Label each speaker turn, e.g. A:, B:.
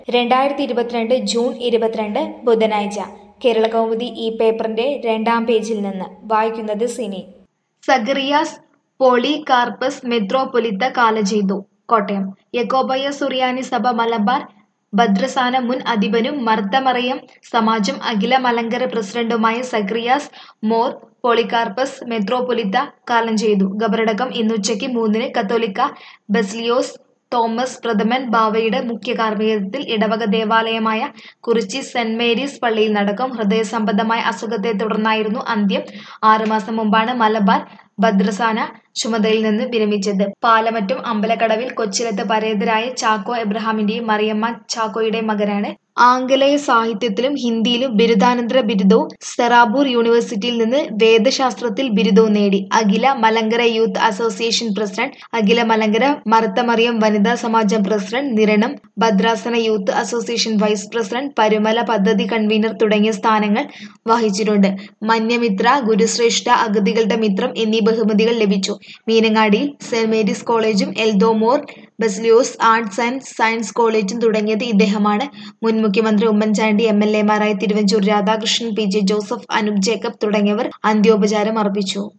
A: രണ്ടായിരത്തി ഇരുപത്തിരണ്ട് ജൂൺ ഇരുപത്തിരണ്ട് ബുധനാഴ്ച കേരളകൗമുദി ഈ പേപ്പറിന്റെ രണ്ടാം പേജിൽ നിന്ന് വായിക്കുന്നത് സിനി സഗറിയാസ് പോളികാർപ്പസ് മെത്രോപൊലിത്ത കാലം ചെയ്തു കോട്ടയം യക്കോബയ സുറിയാനി സഭ മലബാർ ഭദ്രസാന മുൻ അധിപനും മർദ്ദമറിയം സമാജം അഖില മലങ്കര പ്രസിഡന്റുമായ സഗ്രിയാസ് മോർ പോളികാർപ്പസ് മെത്രോപൊലിത്ത കാലം ചെയ്തു ഖബറടക്കം ഇന്നുച്ചയ്ക്ക് മൂന്നിന് കത്തോലിക്ക ബസ്ലിയോസ് തോമസ് പ്രഥമൻ ബാവയുടെ മുഖ്യ കാർമ്മികത്വത്തിൽ ഇടവക ദേവാലയമായ കുറിച്ചി സെന്റ് മേരീസ് പള്ളിയിൽ നടക്കും ഹൃദയ സംബന്ധമായ അസുഖത്തെ തുടർന്നായിരുന്നു അന്ത്യം ആറുമാസം മുമ്പാണ് മലബാർ ഭദ്രസാന ചുമതലയിൽ നിന്ന് വിരമിച്ചത് പാലമറ്റും അമ്പലക്കടവിൽ കൊച്ചിലത്ത് പരേതരായ ചാക്കോ എബ്രഹാമിന്റെയും മറിയമ്മ ചാക്കോയുടെയും മകനാണ് ആംഗലേയ സാഹിത്യത്തിലും ഹിന്ദിയിലും ബിരുദാനന്തര ബിരുദവും സെറാബൂർ യൂണിവേഴ്സിറ്റിയിൽ നിന്ന് വേദശാസ്ത്രത്തിൽ ബിരുദവും നേടി അഖില മലങ്കര യൂത്ത് അസോസിയേഷൻ പ്രസിഡന്റ് അഖില മലങ്കര മർത്തമറിയം വനിതാ സമാജം പ്രസിഡന്റ് നിരണം ഭദ്രാസന youth association vice president Parumala പദ്ധതി കൺവീനർ തുടങ്ങിയ സ്ഥാനങ്ങൾ വഹിച്ചിട്ടുണ്ട് മന്യമിത്ര ഗുരുശ്രേഷ്ഠ അഗതികളുടെ മിത്രം എന്നീ ബഹുമതികൾ ലഭിച്ചു മീനങ്ങാടിയിൽ സെന്റ് മേരീസ് കോളേജും Eldho Mor Baselios arts and science കോളേജും തുടങ്ങിയത് ഇദ്ദേഹമാണ് മുൻ മുഖ്യമന്ത്രി ഉമ്മൻചാണ്ടി എം എൽ എമാരായ തിരുവഞ്ചൂർ രാധാകൃഷ്ണൻ പി ജെ ജോസഫ് അനൂപ് ജേക്കബ് തുടങ്ങിയവർ അന്ത്യോപചാരം അർപ്പിച്ചു